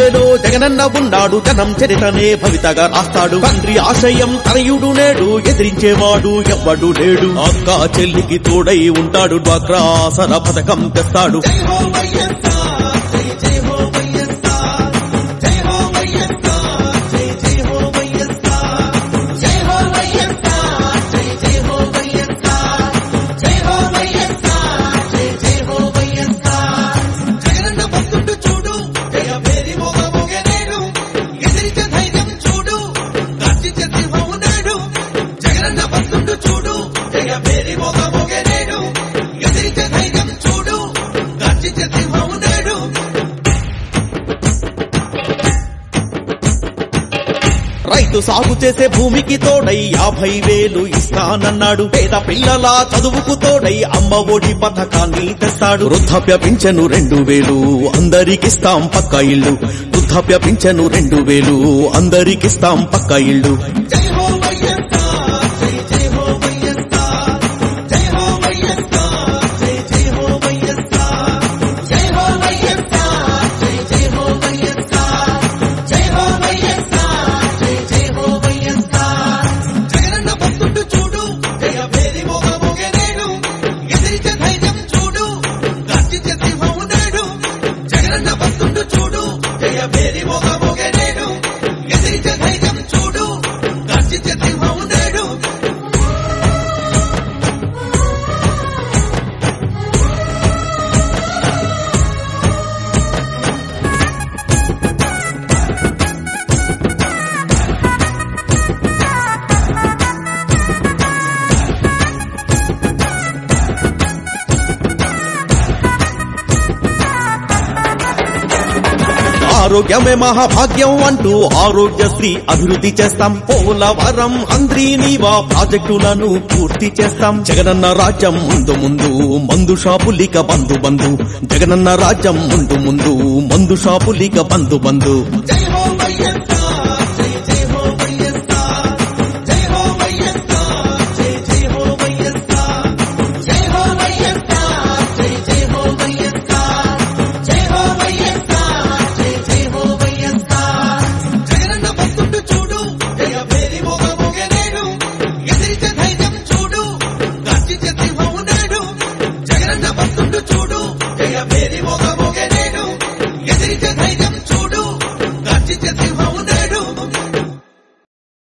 గుండెలో జగనన్న ఉన్నాడు జనం చరితనే భవితగా రాస్తాడు తండ్రి ఆశయం తనయుడు నేడు ఎదిరించేవాడు ఎవ్వడు లేడు అక్క చెల్లికి తోడై ఉంటాడు డ్వాక్రా ఆసర పథకం తెస్తాడు జై హో వైఎస్ఆర్ జై జై హో వైఎస్ఆర్ జై హో వైఎస్ఆర్ జై జై హో వైఎస్ఆర్ జై హో వైఎస్ఆర్ జై జై హో వైఎస్ఆర్ జై హో వైఎస్ఆర్ జై జై హో వైఎస్ఆర్ జగనన్న భక్తుడు చూడు జయ పేరి మోగ మోగనేడు ఎదిరించే ధైర్యం చూడు గర్జించే సింహము నేడు జగనన్న భక్తుడు చూడు జయ పేరి మోగ మోగనేడు ఎదిరించే ధైర్యం చూడు గర్జించే సింహము నేడు రైతు సాగు చేసే భూమికి తోడై యాభై వేలు ఇస్తానన్నాడు పేద పిల్లల చదువుకు తోడై అమ్మ ఒడి పథకాన్ని తెస్తాడు వృద్ధాప్య పింఛను రెండు వేలు అందరికిస్తాం పక్క ఇల్లు వృద్ధాప్య పింఛను రెండు వేలు అందరికిస్తాం పక్క ఇల్లు జై హో వైఎస్ఆర్ జై జై హో వైఎస్ఆర్ జై హో వైఎస్ఆర్ జై జై హో వైఎస్ఆర్ జై హో వైఎస్ఆర్ జై జై హో వైఎస్ఆర్ జై హో వైఎస్ఆర్ జై జై హో వైఎస్ఆర్ జగనన్న భక్తుడు చూడు జయ పేరి మోగ మోగనేడు ఎదిరించే ధైర్యం చూడు గర్జించే సింహము నేడు జగనన్న భక్తుడు చూడు జయ పేరి మోగ మోగనేడు ఎదిరించే ధైర్యం చూడు గర్జించే సింహము నేడు ఆరోగ్యమే మహాభాగ్యం అంటూ ఆరోగ్యశ్రీ అభివృద్ధి చేస్తాం పోలవరం అంద్రీనీవా ప్రాజెక్టులను పూర్తి చేస్తాం జగనన్న రాజ్యం ముందు ముందు మందు షాపులిక బంధు బంధు జగనన్న రాజ్యం ముందు ముందు మందు షాపులిక బంధు బంధు జై హో వైఎస్ఆర్ జై జై హో వైఎస్ఆర్ జై హో వైఎస్ఆర్ జై జై హో వైఎస్ఆర్ జై హో వైఎస్ఆర్ జై జై హో వైఎస్ఆర్ జై హో వైఎస్ఆర్ జై జై హో వైఎస్ఆర్ జగనన్న భక్తుడు చూడు జయ పేరి మోగ మోగనేడు ఎదిరించే ధైర్యం చూడు గర్జించే సింహము నేడు జగనన్న భక్తుడు చూడు జయ పేరి మోగ